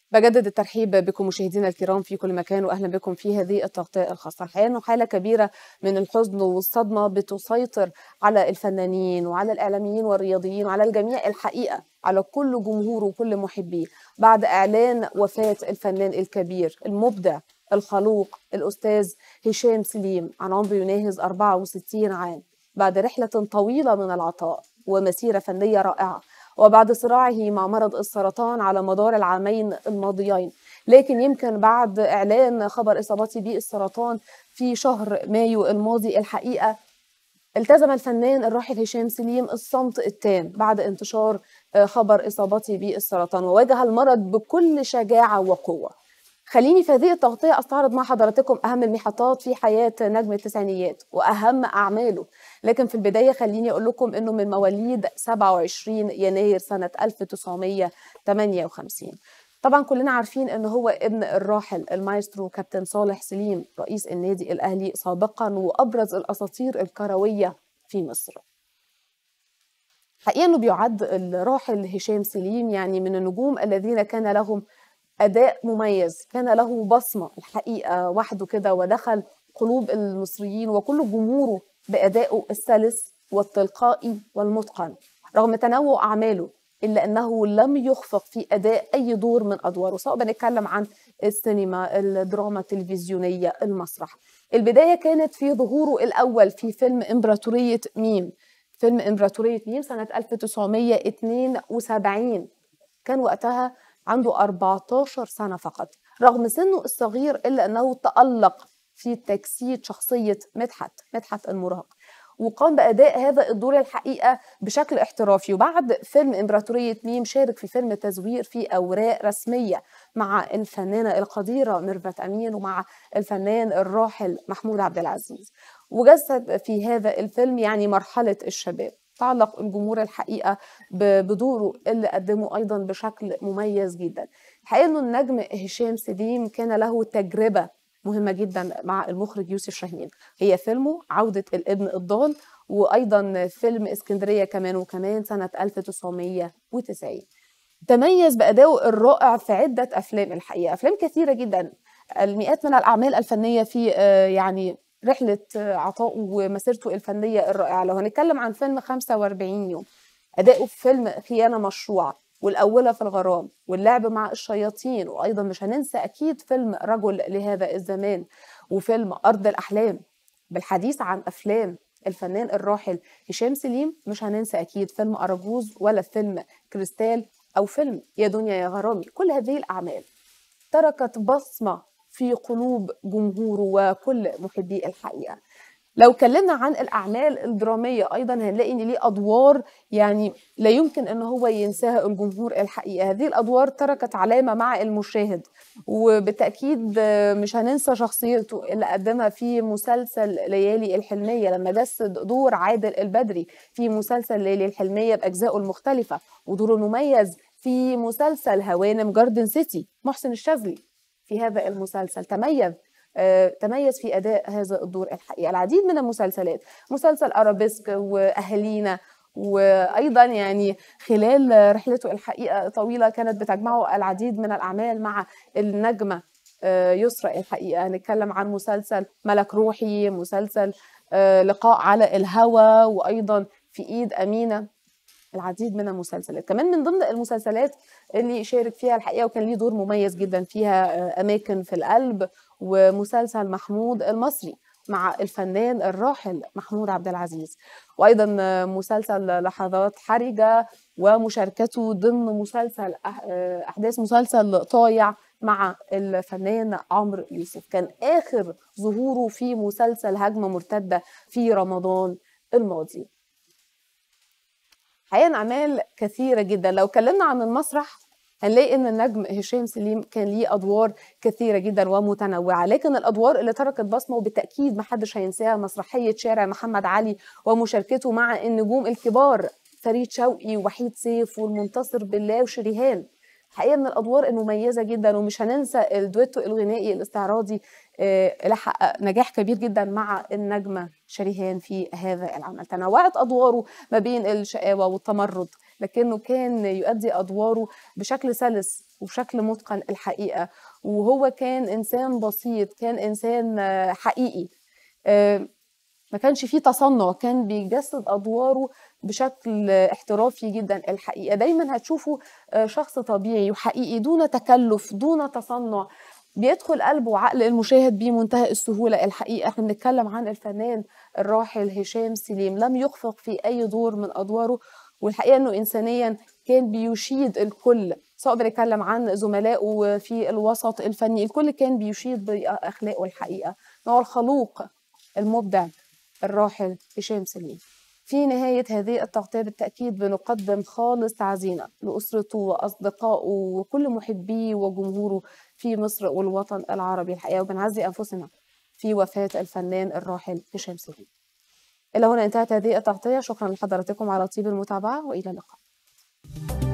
بجدد الترحيب بكم مشاهدينا الكرام في كل مكان واهلا بكم في هذه التغطيه الخاصه الحقيقه انه حاله كبيره من الحزن والصدمه بتسيطر على الفنانين وعلى الاعلاميين والرياضيين وعلى الجميع الحقيقه على كل جمهور وكل محبيه بعد اعلان وفاه الفنان الكبير المبدع الخلوق الاستاذ هشام سليم عن عمر يناهز 64 عام بعد رحله طويله من العطاء ومسيره فنيه رائعه وبعد صراعه مع مرض السرطان على مدار العامين الماضيين لكن يمكن بعد إعلان خبر إصابته بالسرطان في شهر مايو الماضي الحقيقة التزم الفنان الراحل هشام سليم الصمت التام بعد انتشار خبر إصابته بالسرطان وواجه المرض بكل شجاعة وقوة خليني في هذه التغطية أستعرض مع حضراتكم أهم المحطات في حياة نجم التسعينيات وأهم أعماله لكن في البداية خليني أقول لكم أنه من مواليد 27 يناير سنة 1958 طبعا كلنا عارفين أنه هو ابن الراحل المايسترو كابتن صالح سليم رئيس النادي الأهلي سابقا وأبرز الأساطير الكروية في مصر حقيقة أنه بيعد الراحل هشام سليم يعني من النجوم الذين كان لهم أداء مميز كان له بصمة الحقيقة وحده كده ودخل قلوب المصريين وكل جمهوره بأدائه السلس والتلقائي والمتقن رغم تنوع أعماله إلا أنه لم يخفق في أداء أي دور من أدواره سواء بنتكلم عن السينما الدراما التلفزيونية المسرح البداية كانت في ظهوره الأول في فيلم إمبراطورية ميم فيلم إمبراطورية ميم سنة 1972 كان وقتها عنده 14 سنة فقط رغم سنه الصغير إلا أنه تألق في تجسيد شخصية مدحت مدحت المراهق وقام بأداء هذا الدور الحقيقة بشكل احترافي وبعد فيلم إمبراطورية ميم شارك في فيلم تزوير في أوراق رسمية مع الفنانة القديرة ميرفت أمين ومع الفنان الراحل محمود عبد العزيز وجسد في هذا الفيلم يعني مرحلة الشباب تعلق الجمهور الحقيقه بدوره اللي قدمه ايضا بشكل مميز جدا الحقيقه انه النجم هشام سليم كان له تجربه مهمه جدا مع المخرج يوسف شاهين هي فيلمه عوده الابن الضال وايضا فيلم اسكندريه كمان وكمان سنه 1990 تميز بادائه الرائع في عده افلام الحقيقه افلام كثيره جدا المئات من الاعمال الفنيه في يعني رحلة عطائه ومسيرته الفنية الرائعة لو هنتكلم عن فيلم 45 يوم أداؤه في فيلم خيانة مشروعة والأولى في الغرام واللعب مع الشياطين وأيضا مش هننسى أكيد فيلم رجل لهذا الزمان وفيلم أرض الأحلام بالحديث عن أفلام الفنان الراحل هشام سليم مش هننسى أكيد فيلم أرجوز ولا فيلم كريستال أو فيلم يا دنيا يا غرامي كل هذه الأعمال تركت بصمة في قلوب جمهوره وكل محبي الحقيقه لو اتكلمنا عن الاعمال الدراميه ايضا هنلاقي ان ليه ادوار يعني لا يمكن ان هو ينساها الجمهور الحقيقه هذه الادوار تركت علامه مع المشاهد وبالتاكيد مش هننسى شخصيته اللي قدمها في مسلسل ليالي الحلميه لما جسد دور عادل البدري في مسلسل ليالي الحلميه باجزائه المختلفه ودوره المميز في مسلسل هوانم جاردن سيتي محسن الشاذلي في هذا المسلسل تميز آه، تميز في اداء هذا الدور الحقيقه العديد من المسلسلات مسلسل ارابيسك واهالينا وايضا يعني خلال رحلته الحقيقه طويله كانت بتجمعه العديد من الاعمال مع النجمه آه، يسرى الحقيقه نتكلم عن مسلسل ملك روحي مسلسل آه، لقاء على الهوى وايضا في ايد امينه العديد من المسلسلات كمان من ضمن المسلسلات اللي شارك فيها الحقيقه وكان ليه دور مميز جدا فيها اماكن في القلب ومسلسل محمود المصري مع الفنان الراحل محمود عبد العزيز وايضا مسلسل لحظات حرجه ومشاركته ضمن مسلسل احداث مسلسل طايع مع الفنان عمرو يوسف كان اخر ظهوره في مسلسل هجمه مرتده في رمضان الماضي حقيقة أعمال كثيرة جدا لو اتكلمنا عن المسرح هنلاقي ان النجم هشام سليم كان ليه ادوار كثيره جدا ومتنوعه لكن الادوار اللي تركت بصمه وبالتاكيد محدش هينساها مسرحيه شارع محمد علي ومشاركته مع النجوم الكبار فريد شوقي ووحيد سيف والمنتصر بالله وشريهان حقيقه من الادوار المميزه جدا ومش هننسى الدويتو الغنائي الاستعراضي اللي حقق نجاح كبير جدا مع النجمه شريهان في هذا العمل تنوعت ادواره ما بين الشقاوه والتمرد لكنه كان يؤدي أدواره بشكل سلس وبشكل متقن الحقيقة وهو كان إنسان بسيط كان إنسان آه، حقيقي آه، ما كانش فيه تصنع كان بيجسد أدواره بشكل احترافي جدا الحقيقة دايما هتشوفوا آه، شخص طبيعي وحقيقي دون تكلف دون تصنع بيدخل قلب وعقل المشاهد بمنتهى السهولة الحقيقة احنا بنتكلم عن الفنان الراحل هشام سليم لم يخفق في أي دور من أدواره والحقيقة أنه إنسانيا كان بيشيد الكل سواء بنتكلم عن زملائه في الوسط الفني الكل كان بيشيد بأخلاقه الحقيقة هو الخلوق المبدع الراحل هشام سليم في نهاية هذه التغطية بالتأكيد بنقدم خالص تعزينا لأسرته وأصدقائه وكل محبيه وجمهوره في مصر والوطن العربي الحقيقة وبنعزي أنفسنا في وفاة الفنان الراحل هشام سليم إلى هنا انتهت هذه التغطية شكرا لحضراتكم على طيب المتابعة وإلى اللقاء